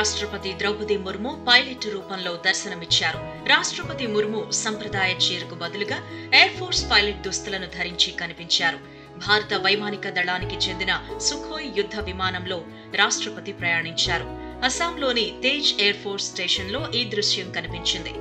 రాష్ట్రపతి ద్రౌపది ముర్ము పైలట్ రూపంలో దర్శనమిచ్చారు రాష్ట్రపతి ముర్ము సంప్రదాయ చీరకు బదులుగా ఎయిర్ ఫోర్స్ పైలట్ దుస్తులను ధరించి కనిపించారు భారత వైమానిక దళానికి చెందిన సుఖోయ్ యుద్ధ విమానంలో రాష్ట్రపతి ప్రయాణించారు అస్సాంలోని తేజ్ ఎయిర్ ఫోర్స్ స్టేషన్లో ఈ దృశ్యం కనిపించింది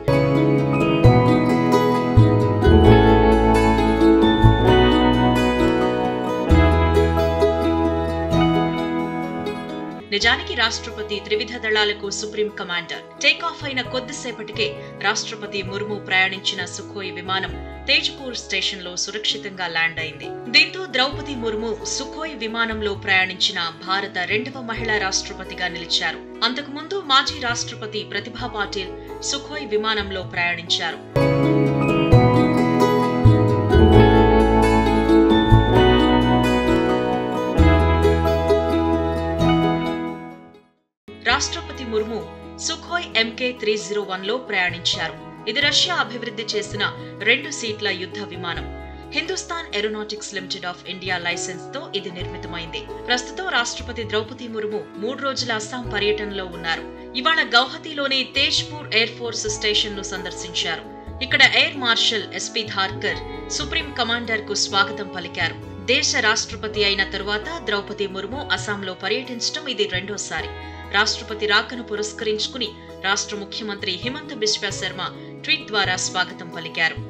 నిజానికి రాష్ట్రపతి త్రివిధ దళాలకు సుప్రీం కమాండర్ టేకాఫ్ అయిన కొద్దిసేపటికే రాష్ట్రపతి ముర్ము ప్రయాణించిన సుఖోయ్ విమానం తేజ్పూర్ స్టేషన్ లో సురక్షితంగా ల్యాండ్ అయింది దీంతో ద్రౌపది ముర్ము సుఖోయ్ విమానంలో ప్రయాణించిన భారత రెండవ మహిళా రాష్ట్రపతిగా నిలిచారు అంతకుముందు మాజీ రాష్ట్రపతి ప్రతిభా పాటిల్ సుఖోయ్ విమానంలో ప్రయాణించారు రాష్ట్రపతి Murmu Sukhoi MK three zero one లో ప్రయాణించారు ఇది రష్యా అభివృద్ధి చేసిన రెండు సీట్ల యుద్ధ విమానం Hindustan aeronautics limited of India license తో ఇది నిర్మితమైంది ప్రస్తుతం రాష్ట్రపతి ద్రౌపది ముర్ము మూడు రోజుల అస్సాం పర్యటనలో ఉన్నారు ఇవాళ గౌహతిలోని తేజ్పూర్ ఎయిర్ ఫోర్స్ స్టేషన్ ను సందర్శించారు ఇక్కడ air marshal S P Dharkar supreme commander కు స్వాగతం పలికారు దేశ రాష్ట్రపతి అయిన తరువాత ద్రౌపది ముర్ము అస్సాంలో పర్యటించడం ఇది రెండోసారి రాష్ట్రపతి రాకను పురస్కరించుకుని రాష్ట్ర ముఖ్యమంత్రి హిమంత బిశ్వ శర్మ ట్వీట్ ద్వారా స్వాగతం పలికారు